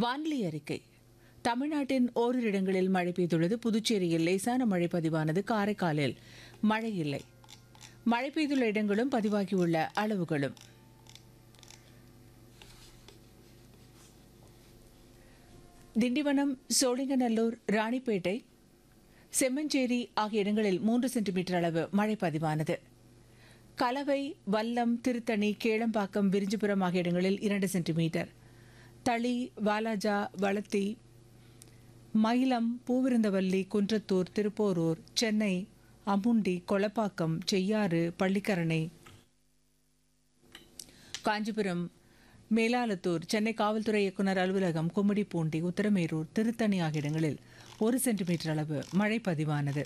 வானிலை அறிக்கை தமிழ்நாட்டின் ஓரிரு இடங்களில் மழை பெய்துள்ளது புதுச்சேரியில் லேசான மழை பதிவானது காரைக்காலில் மழை இல்லை மழை பெய்துள்ள இடங்களும் பதிவாகியுள்ள அளவுகளும் திண்டிவனம் சோழிங்கநல்லூர் ராணிப்பேட்டை செம்மஞ்சேரி ஆகிய இடங்களில் மூன்று சென்டிமீட்டர் அளவு மழை பதிவானது கலவை வல்லம் திருத்தணி கேளம்பாக்கம் விரிஞ்சிபுரம் ஆகிய இடங்களில் இரண்டு சென்டிமீட்டர் தளி வாலாஜா வளத்தி மயிலம் பூவிருந்தவல்லி குன்றத்தூர் திருப்போரூர் சென்னை அமுண்டி கொளப்பாக்கம் செய்யாறு பள்ளிக்கரணை காஞ்சிபுரம் மேலாலத்தூர் சென்னை காவல்துறை இயக்குனர் அலுவலகம் கும்மிடிப்பூண்டி உத்தரமேரூர் திருத்தணி ஆகிய இடங்களில் ஒரு சென்டிமீட்டர் அளவு மழை பதிவானது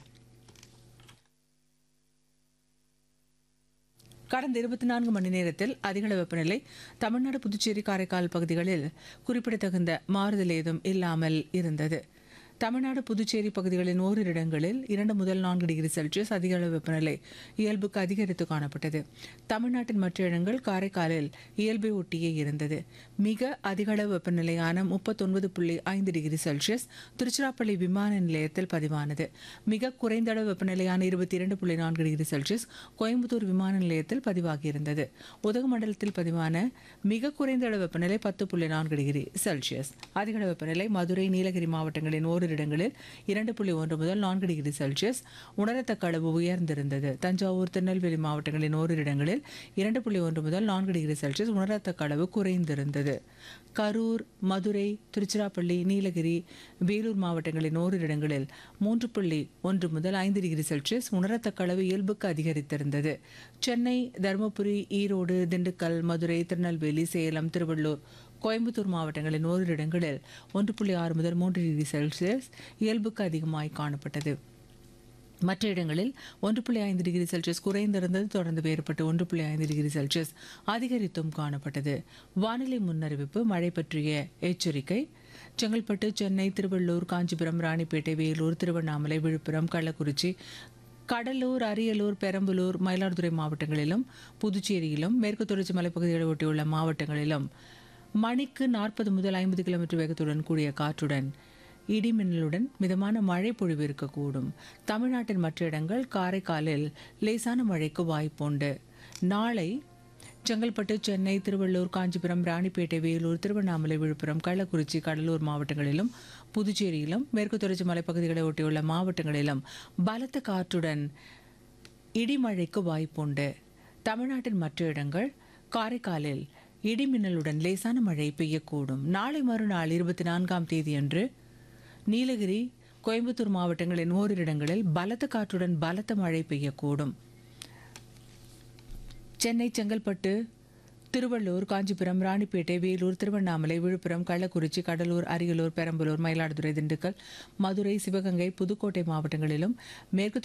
கடந்த இருபத்தி நான்கு மணி நேரத்தில் அதிகளவு வெப்பநிலை தமிழ்நாடு புதுச்சேரி காரைக்கால் பகுதிகளில் குறிப்பிடத்தகுந்த மாறுதல் ஏதும் இல்லாமல் இருந்தது தமிழ்நாடு புதுச்சேரி பகுதிகளின் ஓரிரு இடங்களில் இரண்டு முதல் நான்கு டிகிரி செல்சியஸ் அதிக அளவு வெப்பநிலை இயல்புக்கு அதிகரித்து காணப்பட்டது தமிழ்நாட்டின் மற்ற இடங்கள் காரைக்காலில் இயல்பை ஒட்டியே இருந்தது மிக அதிக அளவு வெப்பநிலையான முப்பத்தொன்பது புள்ளி ஐந்து டிகிரி செல்சியஸ் திருச்சிராப்பள்ளி விமான நிலையத்தில் பதிவானது மிக குறைந்த அளவு வெப்பநிலையான இருபத்தி இரண்டு புள்ளி நான்கு டிகிரி செல்சியஸ் கோயம்புத்தூர் விமான நிலையத்தில் பதிவாகியிருந்தது உதகமண்டலத்தில் பதிவான மிக குறைந்த அளவு வெப்பநிலை பத்து புள்ளி நான்கு டிகிரி செல்சியஸ் அதிக அளவு வெப்பநிலை மதுரை நீலகிரி மாவட்டங்களின் ஓரிரு இடங்களில் இரண்டு புள்ளி ஒன்று முதல் நான்கு டிகிரி செல்சியஸ் உணரத்தக்க அளவு உயர்ந்திருந்தது தஞ்சாவூர் திருநெல்வேலி மாவட்டங்களின் ஓரிரு இடங்களில் இரண்டு புள்ளி ஒன்று முதல் நான்கு டிகிரி செல்சியஸ் உணரத்தக்க அளவு குறைந்திருந்தது கரூர் மதுரை திருச்சிராப்பள்ளி நீலகிரி வேலூர் மாவட்டங்களின் ஓரிரு இடங்களில் மூன்று புள்ளி ஒன்று முதல் ஐந்து டிகிரி செல்சியஸ் உணரத்தக்க அளவு இயல்புக்கு அதிகரித்திருந்தது சென்னை தருமபுரி ஈரோடு திண்டுக்கல் மதுரை திருநெல்வேலி சேலம் திருவள்ளூர் கோயம்புத்தூர் மாவட்டங்களின் ஓரிரு இடங்களில் ஒன்று புள்ளி ஆறு முதல் மூன்று டிகிரி செல்சியஸ் இயல்புக்கு அதிகமாய் காணப்பட்டது மற்ற இடங்களில் ஒன்று புள்ளி ஐந்து டிகிரி செல்சியஸ் குறைந்திருந்தது தொடர்ந்து வேறுபட்டு ஒன்று புள்ளி ஐந்து டிகிரி செல்சியஸ் அதிகரித்தும் காணப்பட்டது வானிலை முன்னறிவிப்பு மழை பற்றிய எச்சரிக்கை செங்கல்பட்டு சென்னை திருவள்ளூர் காஞ்சிபுரம் ராணிப்பேட்டை வேலூர் திருவண்ணாமலை விழுப்புரம் கள்ளக்குறிச்சி கடலூர் அரியலூர் பெரம்பலூர் மயிலாடுதுறை மாவட்டங்களிலும் புதுச்சேரியிலும் மேற்கு தொடர்ச்சி மலைப்பகுதிகளை ஒட்டியுள்ள மாவட்டங்களிலும் மணிக்கு நாற்பது முதல் ஐம்பது கிலோமீட்டர் வேகத்துடன் கூடிய காற்றுடன் இடிமின்னலுடன் மிதமான மழை பொழிவு இருக்கக்கூடும் தமிழ்நாட்டின் மற்ற இடங்கள் காரைக்காலில் லேசான மழைக்கு வாய்ப்புண்டு நாளை செங்கல்பட்டு சென்னை திருவள்ளூர் காஞ்சிபுரம் ராணிப்பேட்டை வேலூர் திருவண்ணாமலை விழுப்புரம் கள்ளக்குறிச்சி கடலூர் மாவட்டங்களிலும் புதுச்சேரியிலும் மேற்கு தொடர்ச்சி மலைப்பகுதிகளை ஒட்டியுள்ள மாவட்டங்களிலும் பலத்த காற்றுடன் இடிமழைக்கு வாய்ப்புண்டு தமிழ்நாட்டின் மற்ற இடங்கள் காரைக்காலில் இடிமின்னலுடன் லேசான மழை பெய்யக்கூடும் நாளை மறுநாள் இருபத்தி நான்காம் தேதியன்று நீலகிரி கோயம்புத்தூர் மாவட்டங்களின் ஓரிரு இடங்களில் பலத்த காற்றுடன் பலத்த மழை பெய்யக்கூடும் சென்னை செங்கல்பட்டு திருவள்ளூர் காஞ்சிபுரம் ராணிப்பேட்டை வேலூர் திருவண்ணாமலை விழுப்புரம் கள்ளக்குறிச்சி கடலூர் அரியலூர் பெரம்பலூர் மயிலாடுதுறை திண்டுக்கல் மதுரை சிவகங்கை புதுக்கோட்டை மாவட்டங்களிலும் மேற்கு